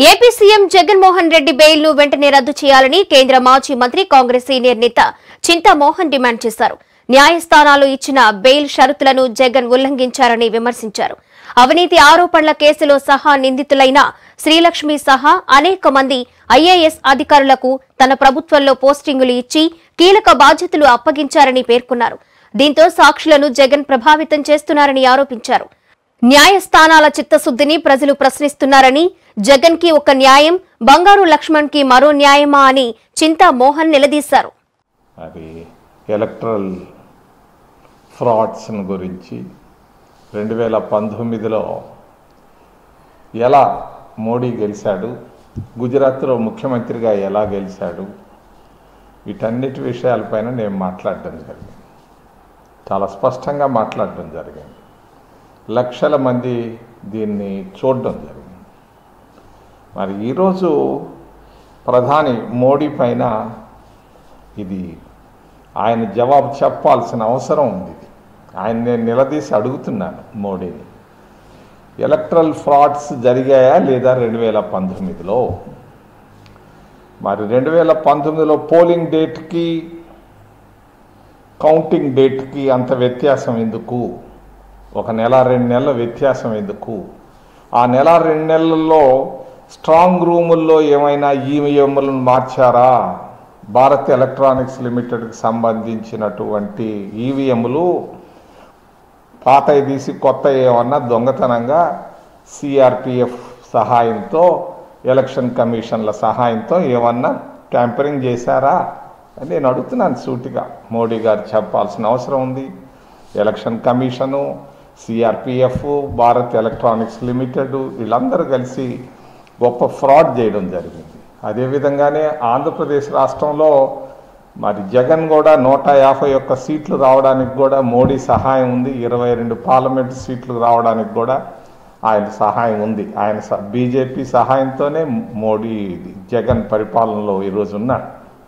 AP CM Jaganmohan Reddy bail ను వెంటనే రద్దు చేయాలని కేంద్ర మాజీ మంత్రి కాంగ్రెస్ సీనియర్ నేత చింతామోహన్ డిమాండ్ చేశారు న్యాయస్థానాలు ఇచ్చిన బెయిల్ షరతులను జగన్ ఉల్లంఘించారని విమర్శించారు అవినీతి ఆరోపణల కేసులో సహా నిందితులైన శ్రీలక్ష్మి సహా అనేక మంది ఐఏఎస్ అధికారులకు తన ప్రభుత్వంలో పోస్టింగులు ఇచ్చి కీలక బాధ్యతలు అప్పగించారని పేర్కొన్నారు దీంతో సాక్షులను జగన్ ప్రభావితం చేస్తున్నారని ఆరోపించారు న్యాయస్థానాల చిత్తశుద్ధిని ప్రజలు ప్రశ్నిస్తున్నారని జగన్ కి ఒక న్యాయం బంగారు లక్ష్మణ్ కి మరో న్యాయమా అని చింతా మోహన్ నిలదీశారు అది ఎలక్ట్రల్ ఫ్రాడ్స్ గురించి రెండు వేల పంతొమ్మిదిలో ఎలా మోడీ గెలిచాడు గుజరాత్లో ముఖ్యమంత్రిగా ఎలా గెలిచాడు వీటన్నిటి విషయాలపైన నేను మాట్లాడడం జరిగింది చాలా స్పష్టంగా మాట్లాడడం జరిగింది లక్షల మంది దీన్ని చూడడం జరిగింది మరి ఈరోజు ప్రధాని మోడీ పైన ఇది ఆయన జవాబు చెప్పాల్సిన అవసరం ఉంది ఇది. ఆయన నేను నిలదీసి అడుగుతున్నాను మోడీని ఎలక్ట్రల్ ఫ్రాడ్స్ జరిగాయా లేదా రెండు వేల పంతొమ్మిదిలో మరి రెండు వేల పంతొమ్మిదిలో పోలింగ్ డేట్కి కౌంటింగ్ డేట్కి అంత వ్యత్యాసం ఎందుకు ఒక నెల రెండు నెలల వ్యత్యాసం ఎందుకు ఆ నెల రెండు నెలల్లో స్ట్రాంగ్ రూముల్లో ఏమైనా ఈవీఎంలను మార్చారా భారత్ ఎలక్ట్రానిక్స్ లిమిటెడ్కి సంబంధించినటువంటి ఈవీఎంలు పాతవి తీసి కొత్త ఏమన్నా దొంగతనంగా సిఆర్పిఎఫ్ సహాయంతో ఎలక్షన్ కమిషన్ల సహాయంతో ఏమన్నా ట్యాంపరింగ్ చేశారా అని నేను అడుగుతున్నాను సూటిగా మోడీ గారు చెప్పాల్సిన అవసరం ఉంది election commission CRPF Bharat electronics limited వీళ్ళందరూ కలిసి గొప్ప ఫ్రాడ్ చేయడం జరిగింది అదేవిధంగానే ఆంధ్రప్రదేశ్ రాష్ట్రంలో మరి జగన్ కూడా నూట యాభై ఒక్క సీట్లు రావడానికి కూడా మోడీ సహాయం ఉంది ఇరవై రెండు పార్లమెంట్ సీట్లు రావడానికి కూడా ఆయన సహాయం ఉంది ఆయన స- బీజేపీ సహాయంతోనే మోడీ జగన్ పరిపాలనలో ఈరోజు ఉన్నాడు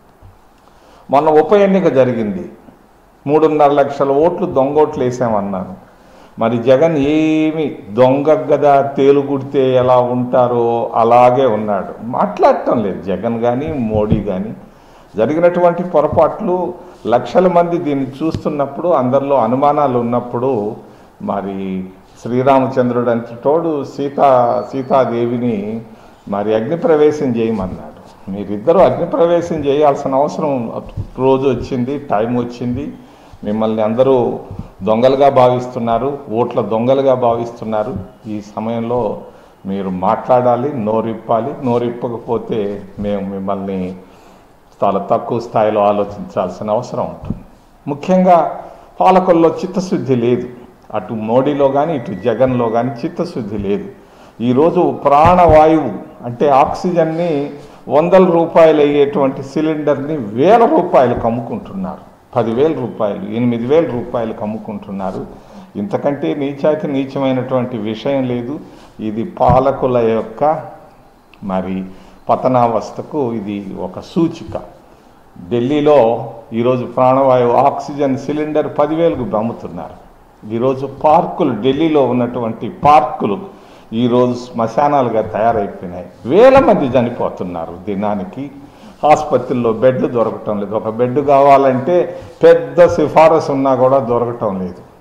మొన్న ఉప ఎన్నిక జరిగింది మూడున్నర లక్షల ఓట్లు దొంగోట్లు వేసామన్నారు మరి జగన్ ఏమి దొంగ గదా తేలుగుడితే ఎలా ఉంటారో అలాగే ఉన్నాడు మాట్లాడటం లేదు జగన్ కానీ మోడీ కానీ జరిగినటువంటి పొరపాట్లు లక్షల మంది దీన్ని చూస్తున్నప్పుడు అందరిలో అనుమానాలు ఉన్నప్పుడు మరి శ్రీరామచంద్రుడు అంటే తోడు సీతా సీతాదేవిని మరి అగ్నిప్రవేశం చేయమన్నాడు మీరిద్దరూ అగ్నిప్రవేశం చేయాల్సిన అవసరం రోజు వచ్చింది టైం వచ్చింది మిమ్మల్ని అందరూ దొంగలుగా భావిస్తున్నారు ఓట్ల దొంగలుగా భావిస్తున్నారు ఈ సమయంలో మీరు మాట్లాడాలి నోరిప్పాలి నోరిప్పకపోతే మేము మిమ్మల్ని చాలా తక్కువ స్థాయిలో ఆలోచించాల్సిన అవసరం ఉంటుంది ముఖ్యంగా పాలకుల్లో చిత్తశుద్ధి లేదు అటు మోడీలో కానీ ఇటు జగన్లో కానీ చిత్తశుద్ధి లేదు ఈరోజు ప్రాణవాయువు అంటే ఆక్సిజన్ని వందల రూపాయలు అయ్యేటువంటి సిలిండర్ని వేల రూపాయలకు అమ్ముకుంటున్నారు పదివేల రూపాయలు ఎనిమిది వేల రూపాయలకు అమ్ముకుంటున్నారు ఇంతకంటే నీచాతి నీచమైనటువంటి విషయం లేదు ఇది పాలకుల యొక్క మరి పతనావస్థకు ఇది ఒక సూచిక ఢిల్లీలో ఈరోజు ప్రాణవాయువు ఆక్సిజన్ సిలిండర్ పదివేలకు అమ్ముతున్నారు ఈరోజు పార్కులు ఢిల్లీలో ఉన్నటువంటి పార్కులు ఈరోజు శ్మశానాలుగా తయారైపోయినాయి వేల మంది చనిపోతున్నారు దినానికి ఆసుపత్రుల్లో బెడ్లు దొరకటం లేదు ఒక బెడ్ కావాలంటే పెద్ద సిఫారసు ఉన్నా కూడా దొరకటం లేదు